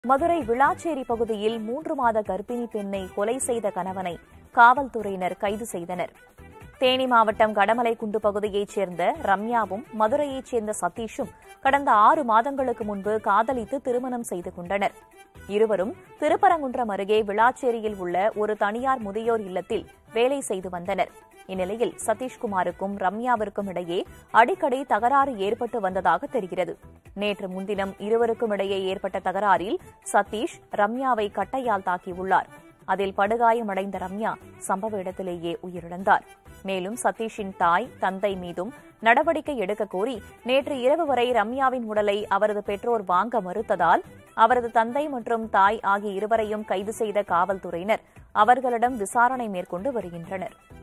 மதுரை விளாச்சேரி பகுதியில் மூன்று மாத கர்ப்பிணி பெண்ணை கொலை செய்த கணவனை காவல்துறையினர் கைது செய்தனர் தேனி மாவட்டம் கடமலைக்குண்டு பகுதியைச் சேர்ந்த ரம்யாவும் மதுரையைச் சேர்ந்த சதீஷும் கடந்த ஆறு மாதங்களுக்கு முன்பு காதலித்து திருமணம் செய்து கொண்டனர் இருவரும் திருப்பரங்குன்றம் அருகே விளாச்சேரியில் உள்ள ஒரு தனியார் முதியோர் இல்லத்தில் வேலை செய்து வந்தனர் இந்நிலையில் சதீஷ்குமாருக்கும் ரம்யாவிற்கும் இடையே அடிக்கடி தகராறு ஏற்பட்டு வந்ததாக தெரிகிறது நேற்று முன்தினம் இருவருக்கும் இடையே ஏற்பட்ட தகராறில் சதீஷ் ரம்யாவை கட்டையால் தாக்கியுள்ளார் அதில் படுகாயமடைந்த ரம்யா சம்பவ இடத்திலேயே உயிரிழந்தார் மேலும் சதீஷின் தாய் தந்தை மீதும் நடவடிக்கை எடுக்க கோரி நேற்று இரவு வரை ரம்யாவின் உடலை அவரது பெற்றோர் வாங்க மறுத்ததால் அவரது தந்தை மற்றும் தாய் ஆகிய இருவரையும் கைது செய்த காவல்துறையினர் அவர்களிடம் விசாரணை மேற்கொண்டு வருகின்றனர்